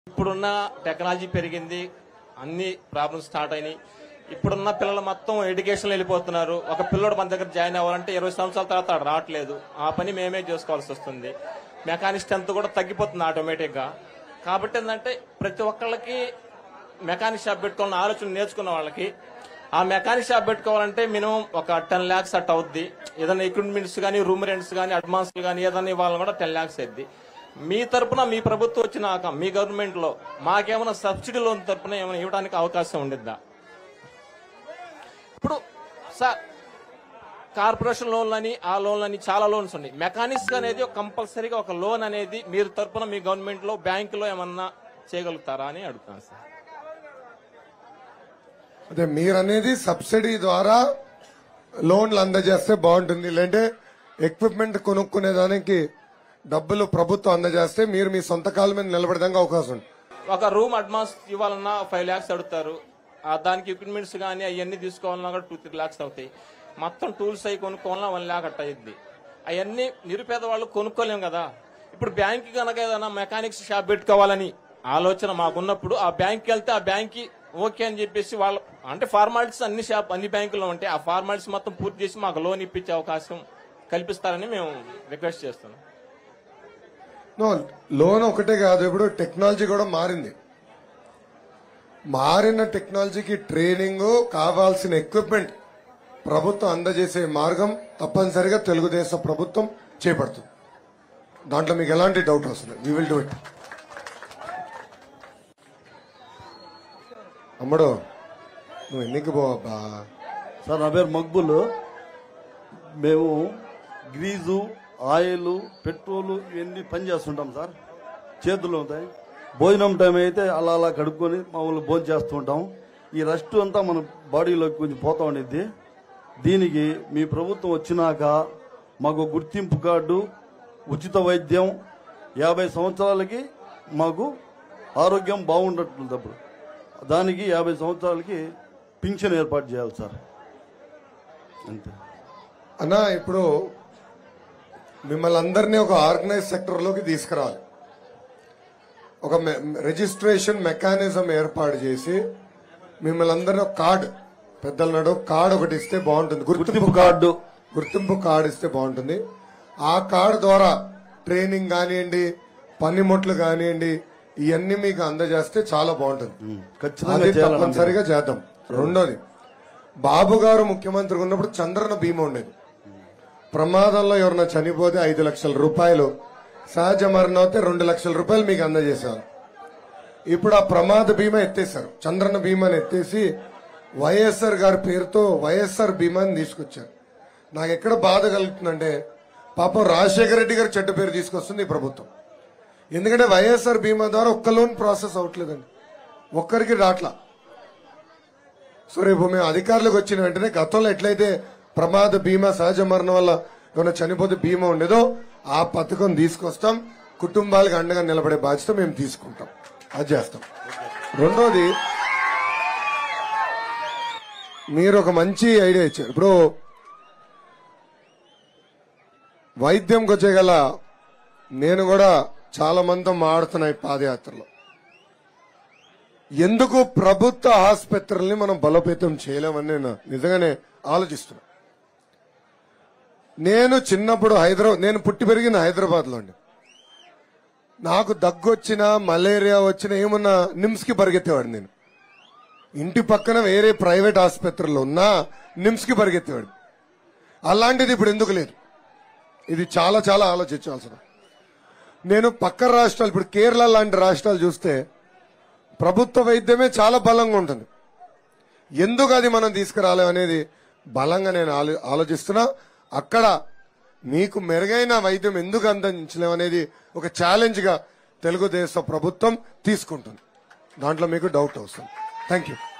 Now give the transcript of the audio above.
ఇప్పుడున్న టెక్నాలజీ పెరిగింది అన్ని ప్రాబ్లమ్స్ స్టార్ట్ అయినాయి ఇప్పుడున్న పిల్లలు మొత్తం ఎడ్యుకేషన్ వెళ్ళిపోతున్నారు ఒక పిల్లోడు మన దగ్గర జాయిన్ అవ్వాలంటే ఇరవై సంవత్సరాల తర్వాత ఆడు రావట్లేదు ఆ పని మేమే చేసుకోవాల్సి వస్తుంది మెకానిక్ స్ట్రెంత్ కూడా తగ్గిపోతుంది ఆటోమేటిక్ గా కాబట్టి ఏంటంటే ప్రతి ఒక్కళ్ళకి మెకానిక్ షాప్ పెట్టుకోవాలని ఆలోచన నేర్చుకున్న వాళ్ళకి ఆ మెకానిక్ షాప్ పెట్టుకోవాలంటే మినిమం ఒక టెన్ ల్యాక్స్ అట్ అవుద్ది ఏదైనా ఎక్విప్మెంట్స్ కానీ రూమ్ రెంట్స్ కానీ అడ్వాన్స్ కానీ ఏదైనా ఇవ్వాలని కూడా టెన్ ల్యాక్స్ అయింది మీ తరపున మీ ప్రభుత్వం వచ్చినాక మీ గవర్నమెంట్ లో మాకేమైనా సబ్సిడీ లోన్ తరపున ఏమైనా ఇవ్వడానికి అవకాశం ఉండిద్దా ఇప్పుడు సార్ కార్పొరేషన్ లోన్లు అని ఆ లోన్లు అని చాలా లోన్స్ ఉన్నాయి మెకానిక్స్ అనేది ఒక కంపల్సరీగా ఒక లోన్ అనేది మీరు తరపున మీ గవర్నమెంట్ లో బ్యాంకులో ఏమన్నా చేయగలుగుతారా అని అడుగుతాను సార్ అదే మీరనేది సబ్సిడీ ద్వారా లోన్లు అందజేస్తే బాగుంటుంది లేదంటే ఎక్విప్మెంట్ కొనుక్కునే దానికి డబ్బులు ప్రభుత్వం అందజేస్తే మీరు మీ సొంత కాళ్ళ మీద నిలబడడానికి అవకాశం ఉంది ఒక రూమ్ అడ్వాన్స్ ఇవ్వాలన్నా ఫైవ్ ల్యాక్స్ అడుగుతారు ఆ దానికి ఎక్విప్మెంట్స్ కానీ అవన్నీ తీసుకోవాలన్నా కూడా టూ త్రీ ల్యాక్స్ అవుతాయి మొత్తం టూల్స్ అవి కొనుక్కోవాలన్నా వన్ ల్యాక్ అట్ట అయ్యింది అవన్నీ నిరుపేద వాళ్ళు కొనుక్కోలేం కదా ఇప్పుడు బ్యాంక్ కనుక ఏదైనా మెకానిక్స్ షాప్ పెట్టుకోవాలని ఆలోచన మాకున్నప్పుడు ఆ బ్యాంక్కి వెళ్తే ఆ బ్యాంక్కి ఓకే అని చెప్పేసి వాళ్ళు అంటే ఫార్మాలిటీస్ అన్ని షాప్ అన్ని బ్యాంకుల్లో ఉంటాయి ఆ ఫార్మాలిటీస్ మొత్తం పూర్తి చేసి మాకు లోన్ ఇప్పించే అవకాశం కల్పిస్తారని మేము రిక్వెస్ట్ చేస్తున్నాం నో లోన్ ఒకటే కాదు ఇప్పుడు టెక్నాలజీ కూడా మారింది మారిన టెక్నాలజీకి ట్రైనింగ్ కావాల్సిన ఎక్విప్మెంట్ ప్రభుత్వం అందజేసే మార్గం తప్పనిసరిగా తెలుగుదేశం ప్రభుత్వం చేపడుతుంది దాంట్లో మీకు ఎలాంటి డౌట్ అవసరం వి విల్ డూ ఇట్ అమ్మడు నువ్వు ఎన్నికి పోవబ్బా సార్ నా పేరు మక్బుల్ మేము గ్రీజు ఆయిల్ పెట్రోల్ ఇవన్నీ పని చేస్తుంటాం సార్ చేతులు ఉంటాయి భోజనం టైం అయితే అలా అలా కడుక్కొని మామూలు భోజనం చేస్తూ ఉంటాం ఈ రెస్ట్ అంతా మన బాడీలోకి కొంచెం పోతా ఉండిద్ది దీనికి మీ ప్రభుత్వం వచ్చినాక మాకు గుర్తింపు కార్డు ఉచిత వైద్యం యాభై సంవత్సరాలకి మాకు ఆరోగ్యం బాగుండట్లేదు అప్పుడు దానికి యాభై సంవత్సరాలకి పింఛన్ ఏర్పాటు చేయాలి సార్ అంతే అన్నా ఇప్పుడు మిమ్మల్ని అందరినీ ఒక ఆర్గనైజ్ సెక్టర్ లోకి తీసుకురావాలి ఒక మె- రిజిస్ట్రేషన్ మెకానిజం ఏర్పాటు చేసి మిమ్మల్ని అందరినీ ఒక కార్డు పెద్దల నడు కార్డు ఒకటి ఇస్తే బాగుంటుంది గుర్తింపు కార్డు గుర్తింపు కార్డు ఇస్తే బాగుంటుంది ఆ కార్డు ద్వారా ట్రైనింగ్ కానివ్వండి పనిముట్లు కానివ్వండి ఇవన్నీ మీకు అందజేస్తే చాలా బాగుంటుంది ఖచ్చితంగా అది చేయాలని తప్పనిసరిగా చేద్దాం రెండోది బాబు గారు ముఖ్యమంత్రి ఉన్నప్పుడు చంద్రన బీమా ఉండేది ప్రమాదంలో ఎవరైనా చనిపోతే ఐదు లక్షల రూపాయలు సహజ మరణం అయితే రెండు లక్షల రూపాయలు మీకు అందజేశారు ఇప్పుడు ఆ ప్రమాద బీమా ఎత్తేసారు చంద్రన బీమాని ఎత్తేసి వైఎస్ఆర్ గారి పేరుతో వైఎస్ఆర్ బీమాని తీసుకొచ్చారు నాకు ఎక్కడ బాధ కలుగుతుందంటే పాపం రాజశేఖర రెడ్డి గారి చెడ్డ పేరు తీసుకొస్తుంది ఈ ప్రభుత్వం ఎందుకంటే వైఎస్ఆర్ బీమా ద్వారా ఒక్క లోన్ ప్రాసెస్ అవ్వట్లేదండి ఒక్కరికి రాట్లా సో రేపు మేము అధికారులకు వచ్చిన వెంటనే గతంలో ఎట్లయితే ప్రమాద బీమా సహజ మరణం వల్ల ఏమైనా చనిపోతే బీమా ఉండేదో ఆ పథకం తీసుకొస్తాం కుటుంబాలకు అండగా నిలబడే బాధ్యత మేము తీసుకుంటాం అది చేస్తాం రెండోది మీరు ఒక మంచి ఐడియా ఇచ్చారు ఇప్పుడు వైద్యంకి వచ్చే గల నేను కూడా చాలా మందితో మాడుతున్నా ఈ పాదయాత్రలో ఎందుకు ప్రభుత్వ ఆసుపత్రుల్ని మనం బలోపేతం చేయలేమని నేను నిజంగానే ఆలోచిస్తున్నా నేను చిన్నప్పుడు హైదరాబాద్ నేను పుట్టి పెరిగిన హైదరాబాద్ లో అండి నాకు దగ్గు వచ్చినా మలేరియా వచ్చినా ఏమన్నా నిమ్స్ కి పరిగెత్తేవాడు నేను ఇంటి పక్కన వేరే ప్రైవేట్ ఆసుపత్రులు ఉన్నా నిమ్స్ కి పరిగెత్తేవాడు అలాంటిది ఇప్పుడు ఎందుకు లేదు ఇది చాలా చాలా ఆలోచించాల్సిన నేను పక్క రాష్ట్రాలు ఇప్పుడు కేరళ లాంటి రాష్ట్రాలు చూస్తే ప్రభుత్వ వైద్యమే చాలా బలంగా ఉంటుంది ఎందుకు అది మనం తీసుకురాలేం అనేది బలంగా నేను ఆలో- ఆలోచిస్తున్నా అక్కడ మీకు మెరుగైన వైద్యం ఎందుకు అందించలేం అనేది ఒక ఛాలెంజ్ గా తెలుగుదేశం ప్రభుత్వం తీసుకుంటుంది దాంట్లో మీకు డౌట్ అవసరం థ్యాంక్ యూ